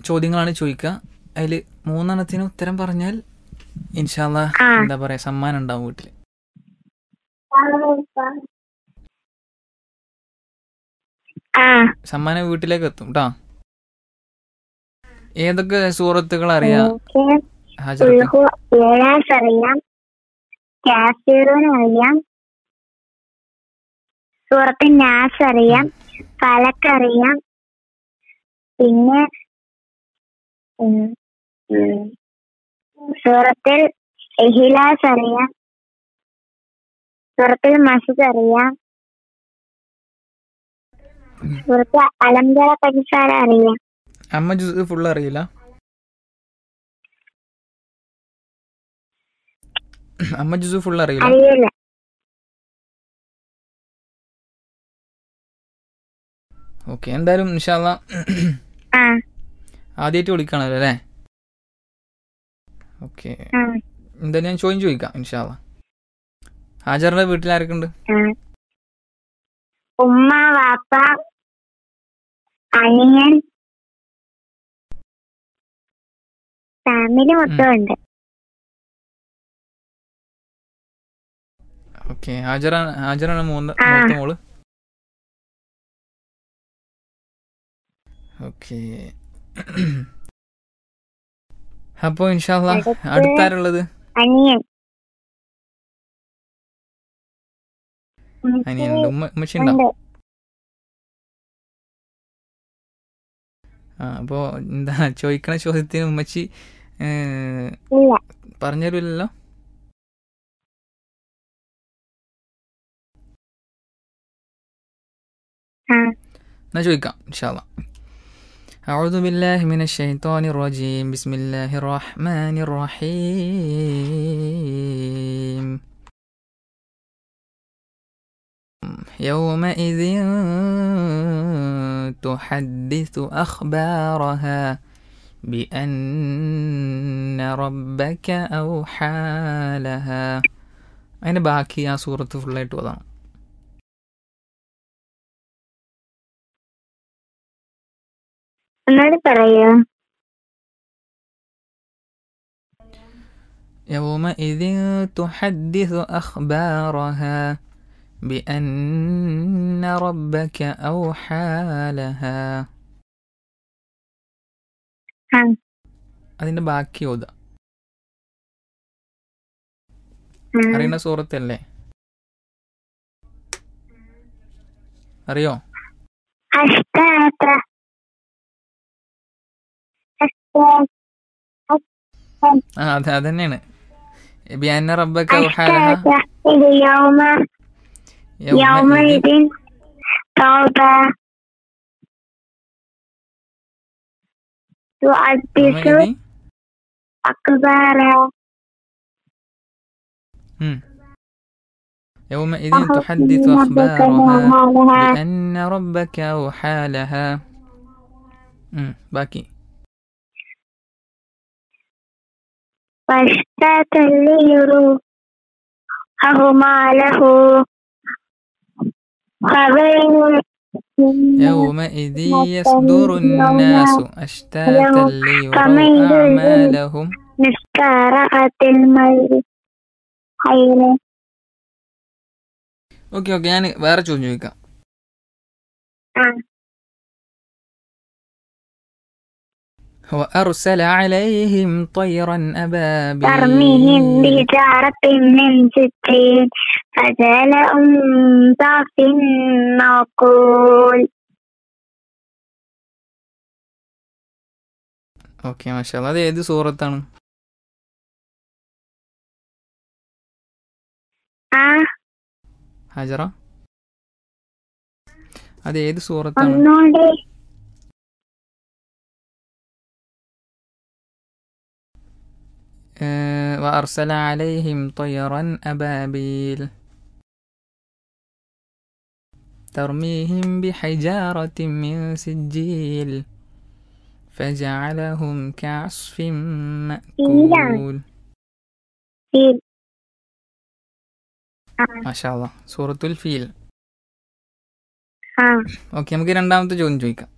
ചോദ്യങ്ങളാണ് ചോദിക്കുക അതിൽ മൂന്നെണ്ണത്തിന് ഉത്തരം പറഞ്ഞാൽ ഇൻഷാല്ല ആ. എന്താ പറയാ സമ്മാനം ഉണ്ടാവും വീട്ടിൽ ആ സമ്മാനം വീട്ടിലേക്ക് എത്തും കേട്ടോ ഏതൊക്കെ സൂറത്തുകൾ അറിയാം എനിക്ക് ഹാജർക്ക് ഉൽഹു ഏഴാസ് അറിയാം കാഫിറൂൻ അറിയാം സൂറത്ത് നാസ് അറിയാം ഫലക്ക് അറിയാം പിന്നെ ഉം, ഉം, സൂറത്തിൽ ഇഹിലാസ് അറിയാം സൂറത്തിൽ മസ്ജിദ് അറിയാം സൂറത്ത് അലംജല പരിസാര അറിയാം അമ്മ ജ്യൂസ് ഫുൾ അറിയില്ല അമ്മ ജ്യൂസ് ഫുൾ അറിയില്ല അറിയില്ല ഓക്കെ എന്തായാലും ഇൻഷാല്ല ആ ആദ്യമായിട്ട് വിളിക്കണല്ലോ അല്ലേ ഓക്കെ ആ എന്തായാലും ഞാൻ ചോദ്യം ചോദിക്കാം ഇൻഷാല്ല ഹാജറിന്റെ വീട്ടിൽ ആരൊക്കെ ഉണ്ട് ആ. ഉമ്മ വാപ്പ അനിയൻ ഫാമിലി മൊത്തം ഉണ്ട് ഓക്കെ ഹാജറാണ് ഹാജറാണ് മൂന്ന് ആ. മൂത്ത മോള് ഓക്കെ അപ്പോ ഇൻഷാല്ല അടുത്ത് അടുത്താരുള്ളത് അനിയൻ അനിയനുണ്ട് ഉമ്മ ഉമ്മച്ചി ഉണ്ടോ ഉണ്ട് ആ അപ്പോ എന്താ ചോദിക്കണ ചോദ്യത്തിന് ഉമ്മച്ചി ഏഹ്, ഇല്ല പറഞ്ഞുതരില്ലല്ലോ ആ എന്നാ ചോദിക്കാം ഇൻഷാല്ല أعوذ بالله من الشيطان الرجيم بسم الله الرحمن الرحيم يومئذ تحدث أخبارها بأن ربك أوحى لها അതിൻ്റെ ബാക്കി ആ സൂറത്ത് ഫുള്ളായിട്ട് ഓതാം ഒന്നുകൂടി പറയോ يومئذ تحدث أخبارها بأن ربك أوحى لها ആ അതിന്റെ ബാക്കി ഓതാം ആ. അറിയുന്ന സൂറത്തല്ലേ അറിയോ അഷ്ടാത്ത അഷ്ടാ- ആ അത് അതന്നെയാണ് ബിഅന്ന റബ്ബക ഔഹാലഹ അഷ്ടാത്ത ഇത് യൗമ യൗമഇദ് يومئذ توبة تحدث യൗമഇദ് أخبارها ഉം. يومئذ أخبر تحدث ربك أخبارها وأهلها بأن ربك أوحى لها ഉം, ബാക്കി فاشتات ليروا أهما له فبين يومئذ يصدر الناس أشتاتا ليروا أعمالهم مسكارة الميت خير ഓക്കെ ഓക്കെ ഞാൻ വേറെ ചോദ്യം ചോദിക്കാം آه. وأرسل عليهم طيرا أبابيل ترميهم بحجارة من سجيل فجعلهم ضعف معقول ഓക്കെ മാഷാ അത് ഏത് സൂറത്താണ് آه ഹജറ അത് ഏത് സൂറത്താണ് ഒന്നുകൂടി آه، وأرسل عليهم طيرا أبابيل ترميهم بحجارة من سجيل فجعلهم كعصف مأكول فيل ما شاء الله سورة الفيل آه ഓക്കെ നമുക്ക് രണ്ടാമത്തെ ചോദ്യം ചോദിക്കാം